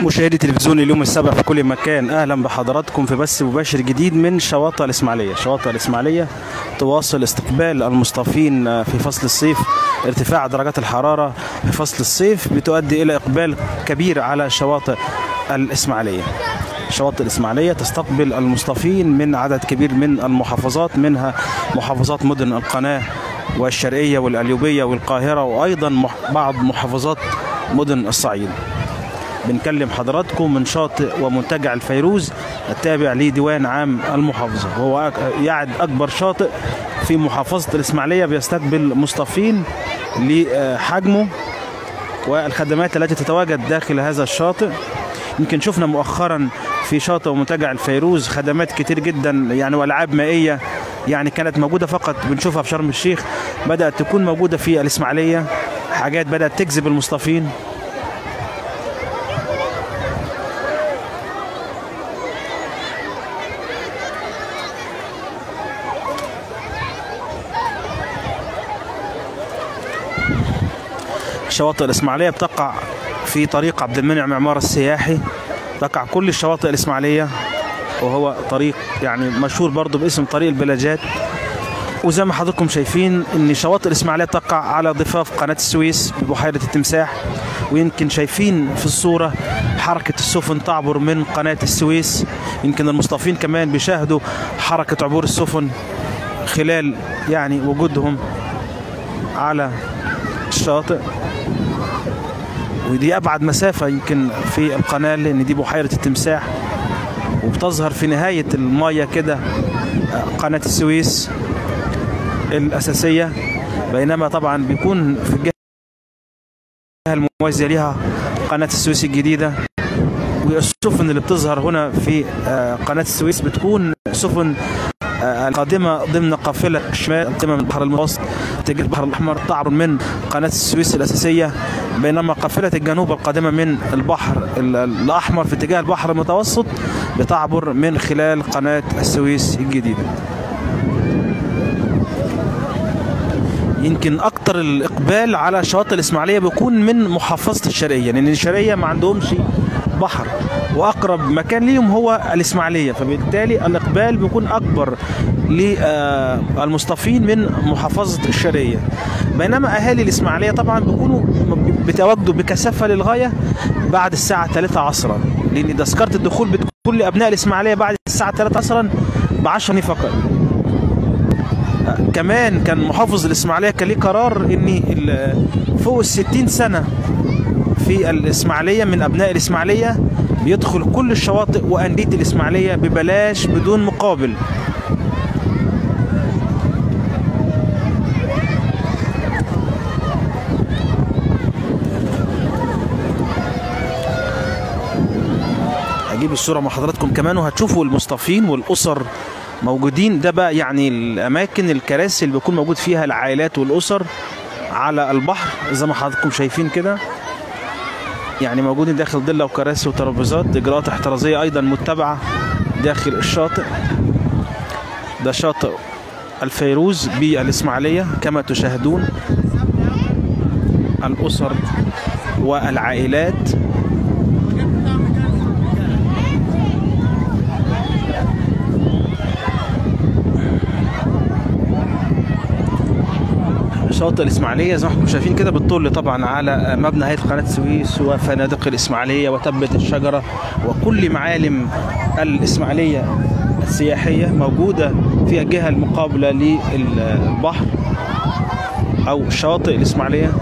مشاهدي تلفزيون اليوم السابع في كل مكان اهلا بحضراتكم في بث مباشر جديد من شواطئ الاسماعيليه شواطئ الاسماعيليه تواصل استقبال المصطفين في فصل الصيف ارتفاع درجات الحراره في فصل الصيف بتؤدي الى اقبال كبير على شواطئ الاسماعيليه شواطئ الإسماعيلية تستقبل المصطفين من عدد كبير من المحافظات منها محافظات مدن القناة والشرقية والأليوبية والقاهرة وأيضا مح- بعض محافظات مدن الصعيد بنكلم حضراتكم من شاطئ ومنتجع الفيروز التابع لديوان عام المحافظة وهو أك- يعد أكبر شاطئ في محافظة الإسماعيلية بيستقبل مصطفين لحجمه والخدمات التي تتواجد داخل هذا الشاطئ يمكن شفنا مؤخرا في شاطئ ومنتجع الفيروز خدمات كتير جدا يعني والعاب مائيه يعني كانت موجوده فقط بنشوفها في شرم الشيخ بدات تكون موجوده في الاسماعيليه حاجات بدات تجذب المصطفين شواطئ الإسماعيلية بتقع في طريق عبد المنعم عمار السياحي تقع كل الشواطئ الإسماعيلية وهو طريق يعني مشهور برضه باسم طريق البلاجات وزي ما حضراتكم شايفين ان شواطئ الاسماعيليه تقع على ضفاف قناه السويس ببحيره التمساح ويمكن شايفين في الصوره حركه السفن تعبر من قناه السويس يمكن المصطفين كمان بيشاهدوا حركه عبور السفن خلال يعني وجودهم على الشاطئ ودي ابعد مسافه يمكن في القناه لان دي بحيره التمساح وبتظهر في نهايه المايه كده قناه السويس الاساسيه بينما طبعا بيكون في الجهه الموازيه لها قناه السويس الجديده والسفن اللي بتظهر هنا في آه، قناه السويس بتكون سفن آه، القادمه ضمن قافله الشمال القادمه من البحر المتوسط اتجاه البحر الاحمر تعبر من قناه السويس الاساسيه بينما قافله الجنوب القادمه من البحر ال- الاحمر في اتجاه البحر المتوسط بتعبر من خلال قناه السويس الجديده يمكن اكتر الاقبال على شواطئ الاسماعيليه بيكون من محافظه الشرقيه لان الشرقيه ما عندهمش بحر واقرب مكان ليهم هو الاسماعيليه فبالتالي الاقبال بيكون اكبر للمصطفين من محافظه الشرقيه بينما اهالي الاسماعيليه طبعا بيكونوا بتواجدوا بكثافه للغايه بعد الساعه 3 عصرا لان تذكره الدخول بتكون لابناء الاسماعيليه بعد الساعه 3 عصرا ب 10 جنيه فقط كمان كان محافظ الاسماعيليه كان ليه قرار ان ال- فوق ال 60 سنه في الاسماعيليه من ابناء الاسماعيليه بيدخل كل الشواطئ وانديه الاسماعيليه ببلاش بدون مقابل هجيب الصورة مع حضراتكم كمان وهتشوفوا المصطفين والأسر موجودين ده بقى يعني الأماكن الكراسي اللي بيكون موجود فيها العائلات والأسر على البحر زي ما حضراتكم شايفين كده يعني موجودين داخل ضلة وكراسي وترابيزات إجراءات احترازية أيضا متبعة داخل الشاطئ ده شاطئ الفيروز بالإسماعيلية كما تشاهدون الأسر والعائلات شاطئ الاسماعيليه زي ما احنا شايفين كده بتطل طبعا على مبنى هيئه قناه السويس وفنادق الاسماعيليه وتبه الشجره وكل معالم الاسماعيليه السياحيه موجوده في الجهه المقابله للبحر او شاطئ الاسماعيليه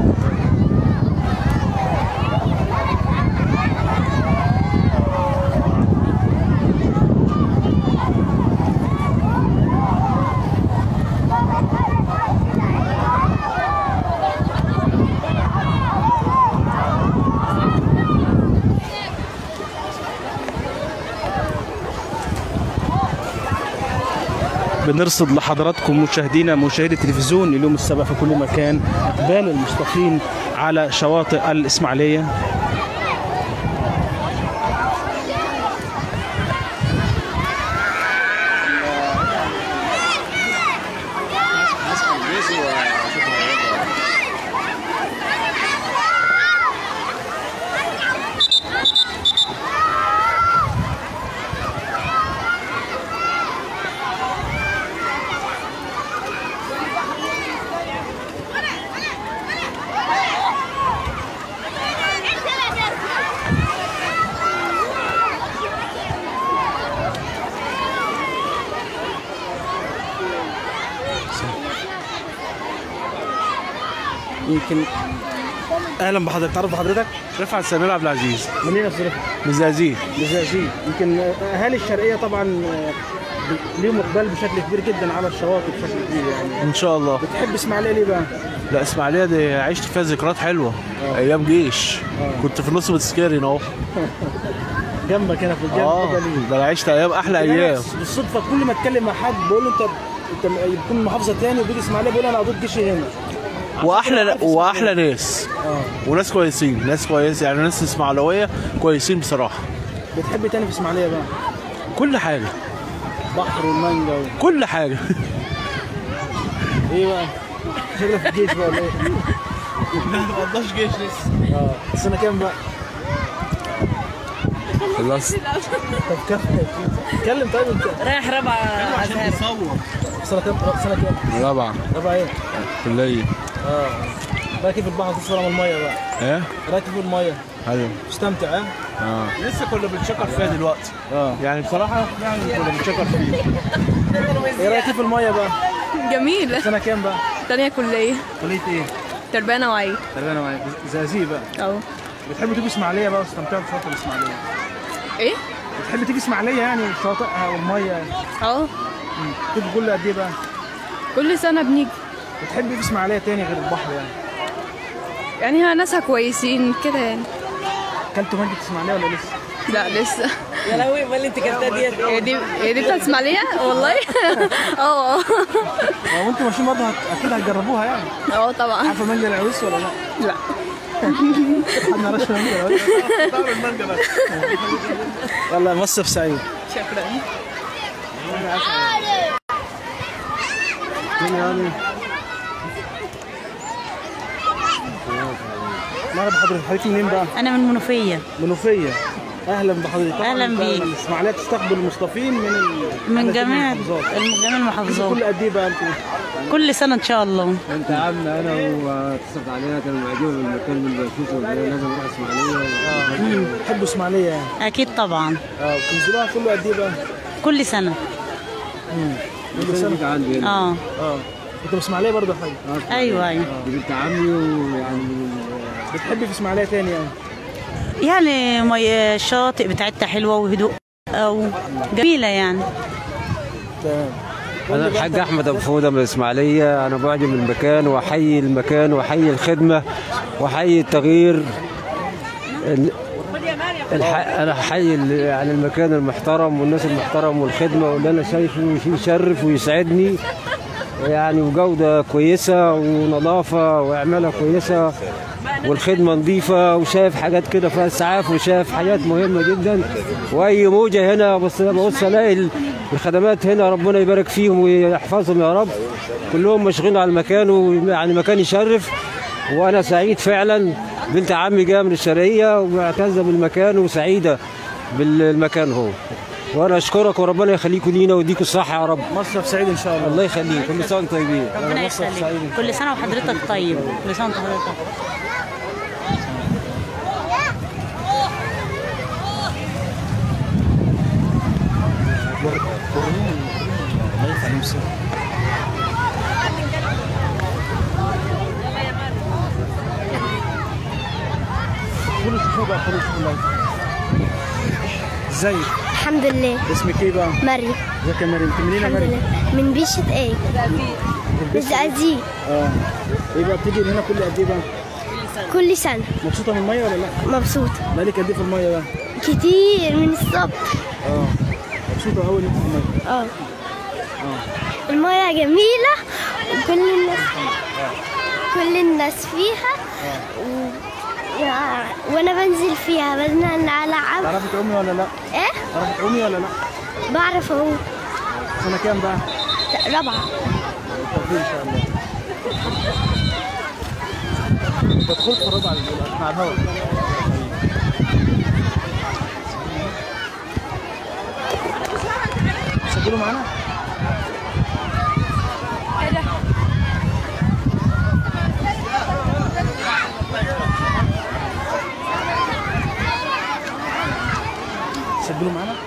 بنرصد لحضراتكم مشاهدينا مشاهدي التلفزيون اليوم السابع في كل مكان اقبال المصطفين على شواطئ الاسماعيليه يمكن اهلا بحضرتك تعرف بحضرتك رفعت سمير عبد العزيز منين يا استاذ رفعت؟ مزازين مزازين يمكن اهالي الشرقيه طبعا آه، ليهم اقبال بشكل كبير جدا على الشواطئ بشكل كبير يعني ان شاء الله بتحب اسماعيليه ليه بقى؟ لا اسماعيليه دي عشت فيها ذكريات حلوه ايام جيش كنت في النص بتسكرين اهو جنبك هنا في الجنب اه كده ليه؟ ده انا عشت ايام احلى يعني ايام بالصدفه كل ما اتكلم مع حد بقول له انت انت بتكون من محافظه تاني وبيجي اسماعيليه بيقول انا قضيت جيشي هنا واحلى واحلى ناس اه وناس كويسين ناس كويس يعني ناس اسماعيلويه كويسين بصراحه بتحب تاني في اسماعيليه بقى؟ كل حاجه بحر والمانجا و... كل حاجه ايه بقى؟ شغلك في الجيش بقى ولا ايه؟ لا ما قضاش جيش لسه اه السنه كام بقى؟ خلصت طب كام؟ اتكلم طيب انت رايح ربع عشان تصور سنه كام؟ سنه كام؟ رابعه ربع ايه؟ كليه اه راكب البحر تصور من الميه بقى ايه راكب في الميه ايوه مستمتع ها؟ اه لسه كنا بنشكر فيها دلوقتي اه يعني بصراحه يعني كنا بنشكر فيها ايه رايك في الميه بقى؟ جميل سنه كام بقى؟ تانية كلية كليه ايه؟ تربية نوعية تربيه نوعيه زقازيق بقى أو بتحب تيجي اسماعيليه بقى واستمتعوا بشواطئ الاسماعيليه إيه؟ بتحب تيجي اسماعيليه يعني شواطئها والميه أه مم. تيجي كل قد ايه بقى؟ كل سنة بنيجي بتحب ايه في اسماعيليه تاني غير البحر يعني؟ يعني ها ناسها كويسين كده يعني اكلتوا مانجة اسماعيليه ولا لسه؟ لا لسه يا لهوي امال انت كلتها ديت هي دي هي دي بتاعت اسماعيلية والله اه اه اه وانتوا ماشيين برضه هت- اكيد هتجربوها يعني اه طبعا عارفه مانجا العويس ولا لا؟ لا حد ما يعرفش مانجا العويس المانجا بس يلا مصيف سعيد شكرا مين يعني؟ مرحبا بحضرتك حضرتك منين بقى؟ أنا من منوفية منوفية اهلا بحضرتك طبعاً أهلاً أنت بيك. الاسماعيليه تستقبل المصطفين من ال... من على جميع المحافظات. من جميع المحافظات كل قد ايه بقى انتوا؟ كل سنة إن شاء الله انت عم انا واتصلت علينا كان معجوب بالمكان من بشوفه وقال لازم اروح اسماعيليه تحبوا اسماعيليه يعني أكيد طبعا اه بتنزلوها كل قد ايه بقى؟ كل سنة كل سنه بيت عندي هنا اه اه انت من اسماعيليه برضه يا حاج أيوه أيوه دي بنت عمي ويعني بتحبي في اسماعيليه تاني يعني يعني مي الشاطئ بتاعتها حلوة وهدوء أو جميلة يعني تمام انا الحاج احمد ابو فوده من الاسماعيليه انا بعجب المكان واحيي المكان واحيي الخدمه واحيي التغيير ال- الح... انا احيي ال- يعني المكان المحترم والناس المحترم والخدمه واللي انا شايفه يشرف ويسعدني يعني وجوده كويسه ونظافه وعماله كويسه والخدمه نظيفه وشايف حاجات كده فيها اسعاف وشايف حاجات مهمه جدا واي موجه هنا بس ببص الاقي ال- الخدمات هنا ربنا يبارك فيهم ويحفظهم يا رب كلهم مشغولين على المكان ويعني مكان يشرف وانا سعيد فعلا بنت عمي جايه من الشرقيه ومعتزه بالمكان وسعيده بالمكان هو وانا اشكرك وربنا يخليكم لينا ويديكم الصحه يا رب مصيف سعيد ان شاء الله الله يخليك كل سنه وانتم طيبين ربنا يخليك كل سنة وحضرتك طيب كل سنة وحضرتك كل شوفوا بقى خلوا شوفوا اللايف ازيك الحمد لله اسمك ايه بقى؟ مريم ازيك يا مريم انت منين يا الحمد مريم؟ لله من بيشة ايه بالزقازيق اه ايه بقى بتيجي هنا كل قد ايه بقى؟ كل سنة مبسوطه من الميه ولا لا؟ مبسوطة بقالك قد ايه في الميه بقى؟ كتير من الصبح اه مبسوطه قوي انت في الميه اه المية جميلة وكل الناس كل الناس فيها و... و- وانا بنزل فيها بنزل العب تعرفي تعومي ولا لا؟ ايه تعرفي تعومي ولا لا؟ بعرف اهو سنه كام بقى؟ رابعة بالتوفيق ان شاء الله بدخل اتفرج على ال- احنا على الهوا سجلوا معانا؟ سجلوا معانا؟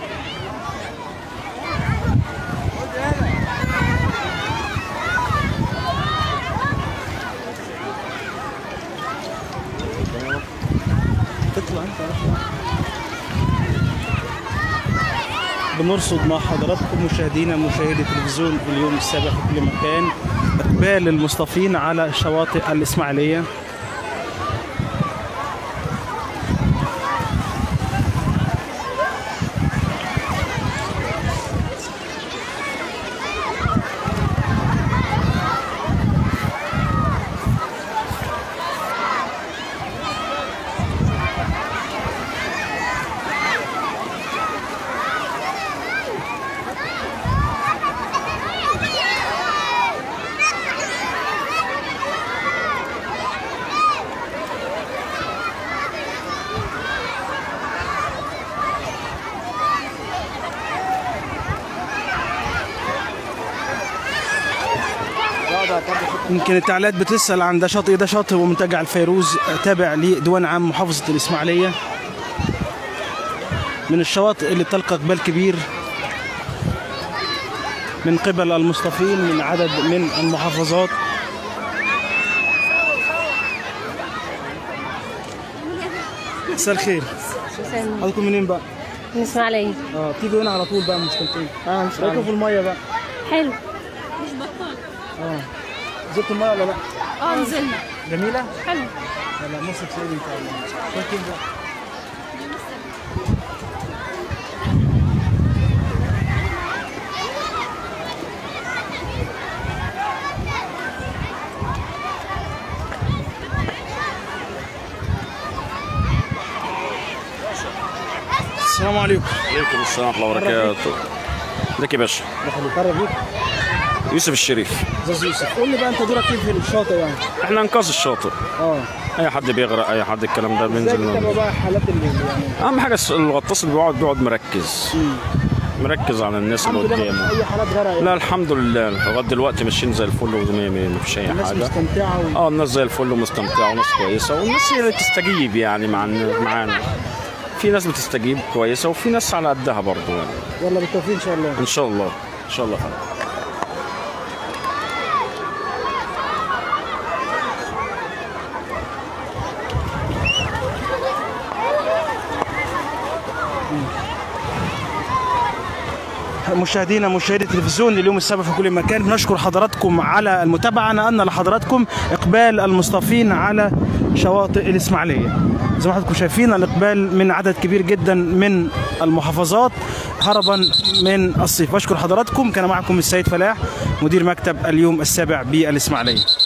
بنرصد مع حضراتكم مشاهدينا مشاهدي تلفزيون اليوم السابع في كل مكان اقبال المصطفين على شواطئ الاسماعيليه يمكن التعليقات بتسال عن ده شاطئ ده شاطئ ومنتجع الفيروز تابع لديوان عام محافظه الاسماعيليه من الشواطئ اللي تلقى اقبال كبير من قبل المصطفين من عدد من المحافظات مساء الخير حضرتكم منين بقى؟ من اسماعيليه اه تيجوا هنا على طول بقى مستمتعين اه ان شاء رايكم الله في الميه بقى حلو اه نزلت الميه ولا لا؟ اه نزلنا جميله؟ حلو لا مصر سعيد ان شاء الله شكرا بقى السلام عليكم عليكم السلام ورحمه الله وبركاته ازيك يا باشا دخل قرب ليك يوسف الشريف استاذ يوسف قول لي بقى انت دورك ايه في الشاطئ يعني احنا انقاذ الشاطئ اه اي حد بيغرق اي حد الكلام ده ازاي بينزل بتتابع بقى حالات اللي يعني اهم حاجه الس- الغطاس اللي بيقعد بيقعد مركز مركز على الناس اللي الحمد لله قدامه مفيش اي حالات غرق يعني. لا الحمد لله لغايه دلوقتي ماشيين زي الفل وزي ما فيش اي الناس حاجه مستمتعه و... اه الناس زي الفل ومستمتعه وناس كويسه والناس هي اللي تستجيب يعني مع معانا في ناس بتستجيب كويسه وفي ناس على قدها برضه يعني يلا بالتوفيق ان شاء الله ان شاء الله ان شاء الله خير مشاهدينا مشاهدي التلفزيون اليوم السابع في كل مكان بنشكر حضراتكم على المتابعة نقلنا لحضراتكم إقبال المصطفين على شواطئ الإسماعيلية زي ما حضراتكم شايفين الإقبال من عدد كبير جدا من المحافظات هربا من الصيف بشكر حضراتكم كان معكم السيد فلاح مدير مكتب اليوم السابع بالإسماعيلية